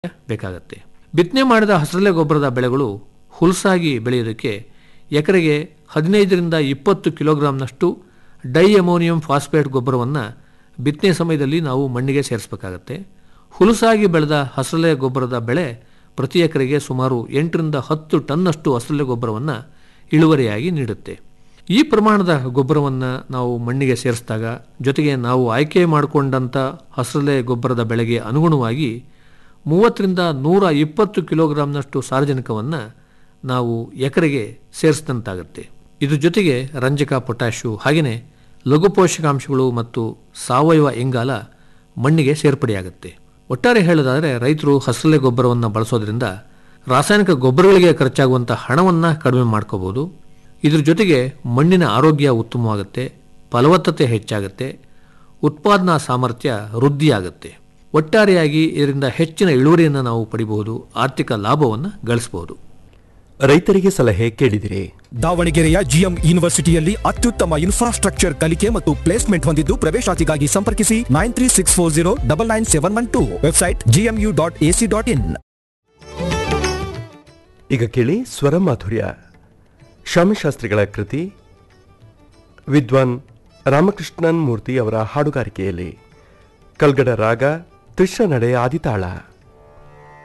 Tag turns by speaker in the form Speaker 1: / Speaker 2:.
Speaker 1: ಬೇಕಾಗತ್ತೆ ಬಿತ್ತನೆ ಮಾಡಿದ ಹಸರಲೆ ಗೊಬ್ಬರದ ಬೆಳೆಗಳು ಹುಲಸಾಗಿ ಬೆಳೆಯೋದಕ್ಕೆ ಎಕರೆಗೆ ಹದಿನೈದರಿಂದ ಇಪ್ಪತ್ತು ಕಿಲೋಗ್ರಾಂನಷ್ಟು ಡೈ ಅಮೋನಿಯಂ ಫಾಸ್ಫೇಟ್ ಗೊಬ್ಬರವನ್ನು ಬಿತ್ತನೆ ಸಮಯದಲ್ಲಿ ನಾವು ಮಣ್ಣಿಗೆ ಸೇರಿಸಬೇಕಾಗತ್ತೆ ಹುಲಸಾಗಿ ಬೆಳೆದ ಹಸರಲೆ ಗೊಬ್ಬರದ ಬೆಳೆ ಪ್ರತಿ ಎಕರೆಗೆ ಸುಮಾರು ಎಂಟರಿಂದ ಹತ್ತು ಟನ್ನಷ್ಟು ಹಸರಲೆ ಗೊಬ್ಬರವನ್ನು ಇಳುವರಿಯಾಗಿ ನೀಡುತ್ತೆ ಈ ಪ್ರಮಾಣದ ಗೊಬ್ಬರವನ್ನು ನಾವು ಮಣ್ಣಿಗೆ ಸೇರಿಸಿದಾಗ ಜೊತೆಗೆ ನಾವು ಆಯ್ಕೆ ಮಾಡಿಕೊಂಡಂಥ ಹಸರಲೆ ಗೊಬ್ಬರದ ಬೆಳೆಗೆ ಅನುಗುಣವಾಗಿ ಮೂವತ್ತರಿಂದ ನೂರ ಇಪ್ಪತ್ತು ಕಿಲೋಗ್ರಾಂನಷ್ಟು ಸಾರಜನಕವನ್ನು ನಾವು ಎಕರೆಗೆ ಸೇರಿಸಿದಂತಾಗುತ್ತೆ ಇದ್ರ ಜೊತೆಗೆ ರಂಜಕ ಪೊಟ್ಯಾಶು ಹಾಗೆಯೇ ಲಘು ಪೋಷಕಾಂಶಗಳು ಮತ್ತು ಸಾವಯವ ಇಂಗಾಲ ಮಣ್ಣಿಗೆ ಸೇರ್ಪಡೆಯಾಗುತ್ತೆ ಒಟ್ಟಾರೆ ಹೇಳೋದಾದರೆ ರೈತರು ಹಸರಲೆ ಗೊಬ್ಬರವನ್ನು ಬಳಸೋದ್ರಿಂದ ರಾಸಾಯನಿಕ ಗೊಬ್ಬರಗಳಿಗೆ ಖರ್ಚಾಗುವಂಥ ಹಣವನ್ನು ಕಡಿಮೆ ಮಾಡ್ಕೋಬೋದು ಇದ್ರ ಜೊತೆಗೆ ಮಣ್ಣಿನ ಆರೋಗ್ಯ ಉತ್ತಮವಾಗುತ್ತೆ ಫಲವತ್ತತೆ ಹೆಚ್ಚಾಗುತ್ತೆ ಉತ್ಪಾದನಾ ಸಾಮರ್ಥ್ಯ ವೃದ್ಧಿಯಾಗುತ್ತೆ ಒಟ್ಟಾರೆಯಾಗಿ ಇದರಿಂದ ಹೆಚ್ಚಿನ ಇಳುವರಿಯನ್ನು ನಾವು ಪಡಿಬಹುದು ಆರ್ಥಿಕ ಲಾಭವನ್ನು ಗಳಿಸಬಹುದು
Speaker 2: ರೈತರಿಗೆ ಸಲಹೆ ಕೇಳಿದಿರಿ
Speaker 3: ದಾವಣಗೆರೆಯ ಜಿಎಂ ಯೂನಿವರ್ಸಿಟಿಯಲ್ಲಿ ಅತ್ಯುತ್ತಮ ಇನ್ಫ್ರಾಸ್ಟ್ರಕ್ಚರ್ ಕಲಿಕೆ ಮತ್ತು ಪ್ಲೇಸ್ಮೆಂಟ್ ಹೊಂದಿದ್ದು ಪ್ರವೇಶಾತಿಗಾಗಿ ಸಂಪರ್ಕಿಸಿ nine three six four zero double nine seven one two website GMU dot AC dot in
Speaker 2: ಈಗ ಕೇಳಿ ಸ್ವರ ಮಾಧುರ್ಯ ಶಾಮಿಶಾಸ್ತ್ರಿಗಳ ಕೃತಿ ವಿದ್ವಾನ್ ರಾಮಕೃಷ್ಣನ್ ಮೂರ್ತಿ ಅವರ ಹಾಡುಗಾರಿಕೆಯಲ್ಲಿ ಕಲ್ಗಡ ರಾಗ ತ್ರಿಶ ನಡೆ ಆದಿತಾಳ